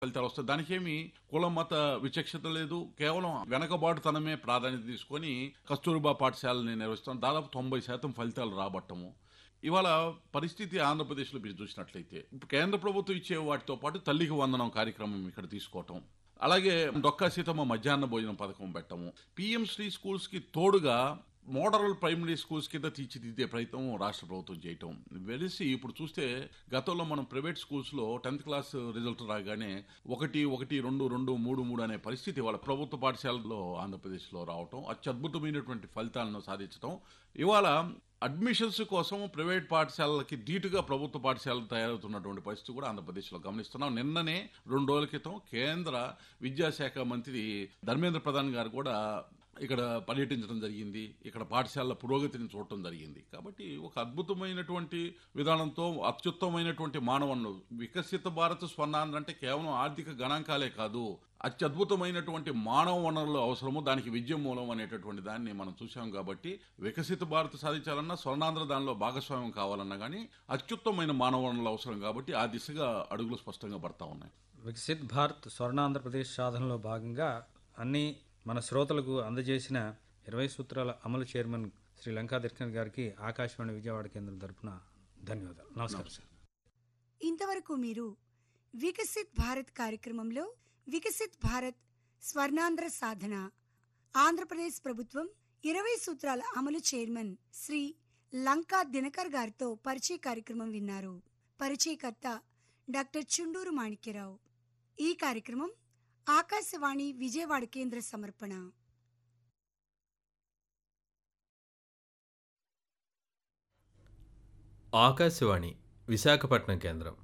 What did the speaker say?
ఫలితాలు వస్తాయి దానికేమి కుల మత విచక్షత లేదు కేవలం వెనకబాటుతనమే ప్రాధాన్యత తీసుకొని కస్తూరిబా పాఠశాలని నిర్వహిస్తాం దాదాపు తొంభై శాతం ఫలితాలు రాబట్టము ఇవాళ పరిస్థితి ఆంధ్రప్రదేశ్లో మీరు చూసినట్లయితే కేంద్ర ప్రభుత్వం ఇచ్చే వాటితో పాటు తల్లికి వందనం కార్యక్రమం ఇక్కడ తీసుకోవటం అలాగే డొక్కా సీతమ్మ మధ్యాహ్న భోజనం పథకం పెట్టము పిఎం శ్రీ స్కూల్స్ కి తోడుగా మోడల్ ప్రైమరీ స్కూల్స్ కింద తీర్చిదిద్దే ప్రయత్నం రాష్ట్ర ప్రభుత్వం చేయటం వెలిసి ఇప్పుడు చూస్తే గతంలో మనం ప్రైవేట్ స్కూల్స్లో టెన్త్ క్లాస్ రిజల్ట్ రాగానే ఒకటి ఒకటి రెండు రెండు మూడు మూడు అనే పరిస్థితి వాళ్ళ ప్రభుత్వ పాఠశాలలో ఆంధ్రప్రదేశ్లో రావటం అత్యద్భుతమైనటువంటి ఫలితాలను సాధించడం ఇవాళ అడ్మిషన్స్ కోసం ప్రైవేట్ పాఠశాలలకి ధీటుగా ప్రభుత్వ పాఠశాలలు తయారవుతున్నటువంటి పరిస్థితి కూడా ఆంధ్రప్రదేశ్లో గమనిస్తున్నాం నిన్ననే రెండు రోజుల క్రితం కేంద్ర విద్యాశాఖ మంత్రి ధర్మేంద్ర ప్రధాన్ గారు కూడా ఇక్కడ పర్యటించడం జరిగింది ఇక్కడ పాఠశాలల పురోగతిని చూడటం జరిగింది కాబట్టి ఒక అద్భుతమైనటువంటి విధానంతో అత్యుత్తమైనటువంటి మానవన్ను వికసిత భారత్ స్వర్ణాంధ్ర అంటే కేవలం ఆర్థిక గణాంకాలే కాదు అత్యద్భుతమైనటువంటి మానవ వనరులు అవసరము దానికి విద్య మూలం అనేటటువంటి దాన్ని మనం చూసాం కాబట్టి వికసిత భారత్ సాధించాలన్నా స్వర్ణాంధ్ర దానిలో భాగస్వామ్యం కావాలన్నా కానీ అత్యుత్తమైన మానవ వనరులు అవసరం కాబట్టి ఆ దిశగా అడుగులు స్పష్టంగా పడతా ఉన్నాయి వికసిత్ భారత్ స్వర్ణాంధ్రప్రదేశ్ సాధనలో భాగంగా అన్ని మన శ్రోతలకు అందజేసిన ఇరవై సూత్రాల అమలు చైర్మన్ శ్రీ లంకా దిర్కన్ గారికి ఆకాశవాణి విజయవాడ కేంద్రం తరపున ధన్యవాదాలు నమస్కారం సార్ ఇంతవరకు మీరు వికసిత్ భారత్ కార్యక్రమంలో వికసిత్ భారత్ స్వర్ణాంధ్ర సాధన ఆంధ్రప్రదేశ్ ప్రభుత్వం ఇరవై సూత్రాల అమలు చైర్మన్ శ్రీ లంకా దినకర్ గారితో పరిచయ కార్యక్రమం విన్నారు పరిచయకర్త డాక్టర్ చుండూరు మాణిక్యరావు ఈ కార్యక్రమం ఆకాశవాణి విజయవాడ కేంద్ర సమర్పణ ఆకాశవాణి విశాఖపట్నం కేంద్రం